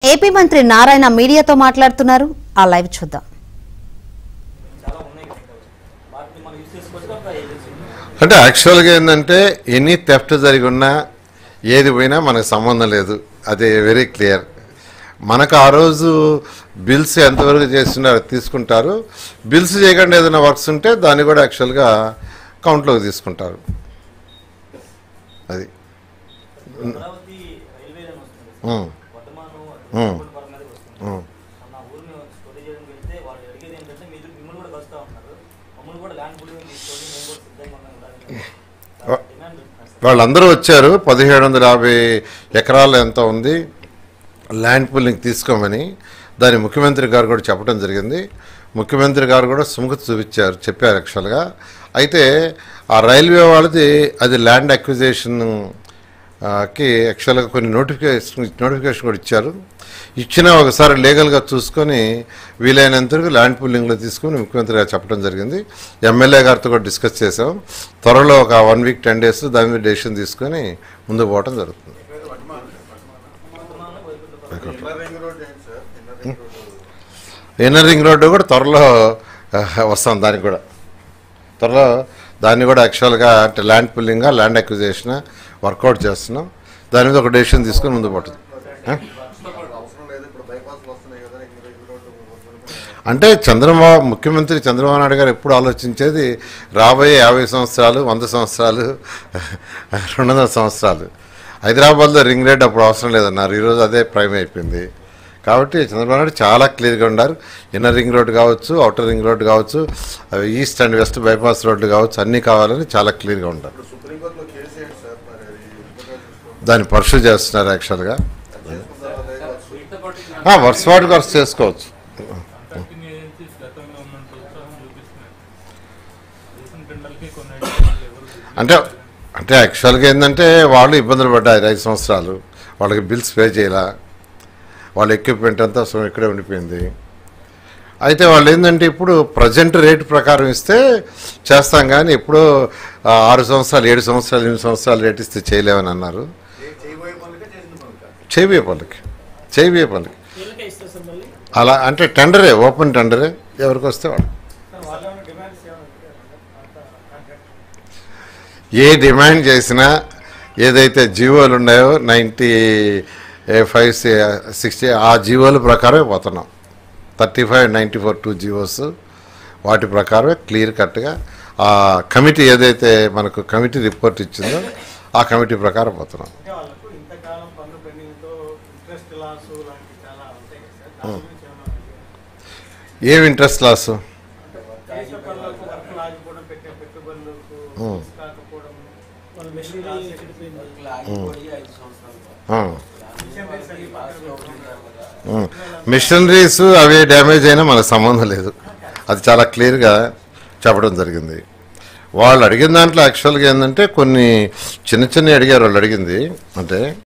AP మంత్రి నారాయణ మీడియాతో మాట్లాడుతున్నారు ఆ లైవ్ చూద్దాం చాలా ఉన్నాయి కదా వాటిని మనం యూజ్ చేసుకోవచ్చు ఒక ఏజెన్సీ అంటే యాక్చువల్గా ఏంటంటే ఎనీ థెఫ్ట్ జరిగి ఉన్నా ఏది పోయినా మనకు సంబంధం లేదు అది వెరీ క్లియర్ మనకు ఆ రోజు బిల్స్ ఎంతవరకు చేస్తున్నారో తీసుకుంటారు బిల్స్ చేయకుండా ఏదైనా వర్క్స్ ఉంటే దాన్ని కూడా యాక్చువల్గా కౌంట్లోకి తీసుకుంటారు అది అమరావతి రైల్వే అని వస్తుంది ఉమ్, వర్ధమానం ఉమ్. పరం మీదకి వస్తుంది ఉమ్. నా ఊరిని స్టోరీ చేయడానికి వెళ్తే వాళ్ళు అడిగేది ఏంటంటే మీరు మిమ్మల్ని కూడా కలుస్తూ ఉన్నారు మమ్మల్ని కూడా ల్యాండ్ పులింగ్ తీసుకొని మేము కూడా సిద్ధంగా ఉన్నాం ఉండాలని డిమాండ్ పెడుతున్నారు సార్ వాళ్ళందరూ వచ్చారు పదిహేడు వందల యాభై ఎకరాలు ఎంత ఉంది ల్యాండ్ పూలింగ్ తీసుకోమని దాని ముఖ్యమంత్రి గారు కూడా చెప్పడం జరిగింది ముఖ్యమంత్రి గారు కూడా సుముఖత చూపించారు చెప్పారు యాక్చువల్గా అయితే ఆ రైల్వే వాళ్ళది అది ల్యాండ్ అక్విజేషన్ ఆ, కి యాక్చువల్గా కొన్ని నోటిఫికేషన్ నోటిఫికేషన్ కూడా ఇచ్చారు ఇచ్చినా ఒకసారి లీగల్గా చూసుకొని వీలైనంత వరకు ల్యాండ్ పూలింగ్లో తీసుకొని ముఖ్యమంత్రి గారు చెప్పడం జరిగింది ఎమ్మెల్యే గారితో కూడా డిస్కస్ చేసాం త్వరలో ఒక వన్ వీక్ టెన్ డేస్ దాని మీద డెసిషన్ తీసుకొని ముందుకు పోవడం జరుగుతుంది ఇన్నర్ రింగ్ రోడ్డు కూడా త్వరలో ఆ, వస్తాం దానికి కూడా త్వరలో దాన్ని కూడా యాక్చువల్గా అంటే land pulling land acquisition work out చేస్తున్నాం దాని మీద ఒక డెసిషన్ తీసుకొని ముందు పోతుంది ఆ? అవసరం లేదు ఇప్పుడు బైపాస్లు వస్తున్నాయి కదా ఇంక రింగ్ రోడ్డు వస్తున్నాయి. అంటే చంద్రబాబు ముఖ్యమంత్రి చంద్రబాబు నాయుడు గారు ఎప్పుడు ఆలోచించేది రాబోయే యాభై సంవత్సరాలు వంద సంవత్సరాలు రెండు వందల సంవత్సరాలు హైదరాబాద్లో రింగ్ రోడ్ అప్పుడు అవసరం లేదన్నారు ఈరోజు అదే ప్రైమ్ అయిపోయింది కాబట్టి చంద్రబాబు నాయుడు చాలా క్లియర్గా ఉన్నారు ఇన్నర్ రింగ్ రోడ్ కావచ్చు అవుటర్ రింగ్ రోడ్ కావచ్చు అవి east and west bypass road కావచ్చు అన్నీ కావాలని చాలా క్లియర్గా ఉంటారు ఇప్పుడు సుప్రీంకోర్టులో కేసు ఏంటి సార్ మరి అది ఎందుకు చూసుకోవాలి? దాన్ని పర్సూ చేస్తున్నారు యాక్చువల్గా చేసుకుంటారా లేదా? వీటితో పాటు వర్స్ వాటికి వర్స్ చేసుకోవచ్చు కంటిన్యూ ఏజెన్సీస్ గతంలో ఉన్నంత ఉత్సాహం చూపిస్తున్నాయి రీసెంట్ టెండర్కి కొన్ని ఐడియాలు ఎవరు అంటే అంటే యాక్చువల్గా ఏంటంటే వాళ్ళు ఇబ్బందులు పడ్డారు ఐదు సంవత్సరాలు వాళ్ళకి బిల్స్ పే చేయాల వాళ్ళ ఎక్విప్మెంట్ అంతా సో ఇక్కడే ఉండిపోయింది అయితే వాళ్ళు ఏంటంటే ఇప్పుడు ప్రజెంట్ రేట్ ప్రకారం ఇస్తే చేస్తాం కానీ ఇప్పుడు ఆ, ఆరు సంవత్సరాలు ఏడు సంవత్సరాలు ఎనిమిది సంవత్సరాలు రేట్ ఇస్తే చేయలేమని అన్నారు చే- చేయబోయే పనులకే చేసిన పనులకా? చేయబోయే పనులకి చేయబోయే పనులకి వీళ్ళకే ఇస్తారు సార్ మళ్ళీ అలా అంటే టెండరే ఓపెన్ టెండరే ఎవరికి వస్తే వాళ్ళు సార్ వాళ్ళు ఏమైనా డిమాండ్స్ ఏమైనా ఏ డిమాండ్ చేసినా ఏదైతే జీవోలు ఉన్నాయో నైంటీ ఫైవ్ సిక్స్టీ ఆ జీవోల ప్రకారమే పోతున్నాం thirty five ninety four two GOs వాటి ప్రకారమే క్లియర్ కట్గా ఆ కమిటీ ఏదైతే మనకు కమిటీ రిపోర్ట్ ఇచ్చిందో ఆ కమిటీ ప్రకారం పోతున్నాం అంటే వాళ్ళకు ఇంతకాలం పన్ను పెండింగ్తో ఇంట్రెస్ట్ లాస్ లాంటివి చాలా ఉంటాయి కదా సార్ దాని గురించి ఏమైనా ఏం ఇంట్రెస్ట్ లాస్ దేశ పనులకు వర్క్ ఆగిపోవడం పెట్టే పెట్టుబడులకు ఉమ్. కాకపోవడం వాళ్ళ మెషినరీ చెడిపోయింది మిషనరీస్ అవి డ్యామేజ్ అయినా మనకు సంబంధం లేదు అది చాలా క్లియర్గా చెప్పడం జరిగింది వాళ్ళు అడిగిన దాంట్లో యాక్చువల్గా ఏంటంటే కొన్ని చిన్న చిన్న అడిగారు వాళ్ళు అడిగింది అంటే